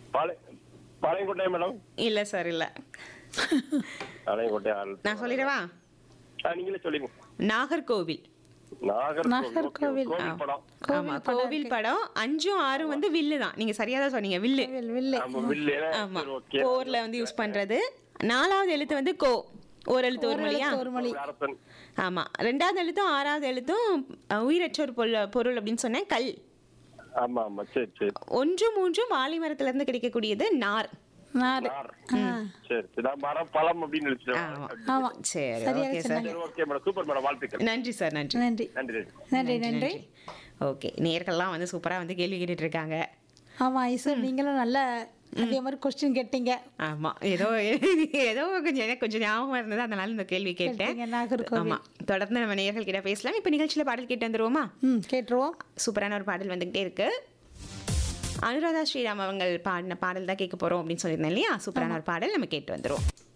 பாளை Palayamkottai madam இல்ல sir இல்ல பாளையங்கோட்டை ஆள் நான் சொல்லிடவா ஆ, நீங்களே சொல்லுங்க நாகர்கோவில் நாகர்கோவில் நாகர்கோவில். கோவில் படம் ஆமா கோவில் படம் அஞ்சும் ஆறும் வந்து வில்லு தான் நீங்க சரியா தான் சொன்னீங்க வில்லு வில் வில்லு ஆமா வில்லு ஆமா சரி, ஓகே போர்ல வந்து யூஸ் பண்றது நாலாவது எழுத்து வந்து கோ ஒரு எழுத்து ஒரு மொழியா ஒரு மொழி அரசன் ஆமா ரெண்டாவது எழுத்தும் ஆறாவது எழுத்தும் அஹ், உயிரற்ற ஒரு பொருள் பொருள் அப்படின்னு சொன்னேன் கல் ஆமா ஆமா சரி சரி ஒன்று மூன்றும் வாழை மரத்துல இருந்து கிடைக்கக்கூடியது நார் நாடு நார் சரி சரி நான் மரம் பழம் அப்படின்னு ஆமா. நினைச்சிட்டேன் ஆமா சரி சரியாக ஓகே சார் சொன்னாங்க சரி ஓகே மேடம் சூப்பர் மேடம் வாழ்த்துக்கள் நன்றி சார் நன்றி நன்றி நன்றி நன்றி நன்றி ஓகே நேர்கள்லாம் வந்து சூப்பரா வந்து கேள்வி கேட்டுட்டு இருக்காங்க ஆமா ஐசர் நீங்களும் நல்ல அதே மாதிரி கொஸ்டின் கேட்டீங்க ஆமா ஏதோ ஏதோ கொஞ்சம் எனக்கு கொஞ்சம் ஞாபகம் இருந்தது அதனால இந்த கேள்வி கேட்டேன் கேட்டீங்க, நாகர்கோவில். ஆமா தொடர்ந்து நம்ம நேயர்கள் கிட்ட பேசலாம் இப்போ நிகழ்ச்சியில பாடல் கேட்டு வந்துருவோமா ம் கேட்டுருவோம் சூப்பரான ஒரு பாடல் வந்துகிட்டே இருக்கு அனுராதா ஸ்ரீராம் அவங்க பாடின பாடல் தான் கேட்க போறோம் அப்படின்னு சொல்லியிருந்தேன் இல்லையா சூப்பரான ஒரு பாடல் நம்ம கேட்டு வந்துருவோம்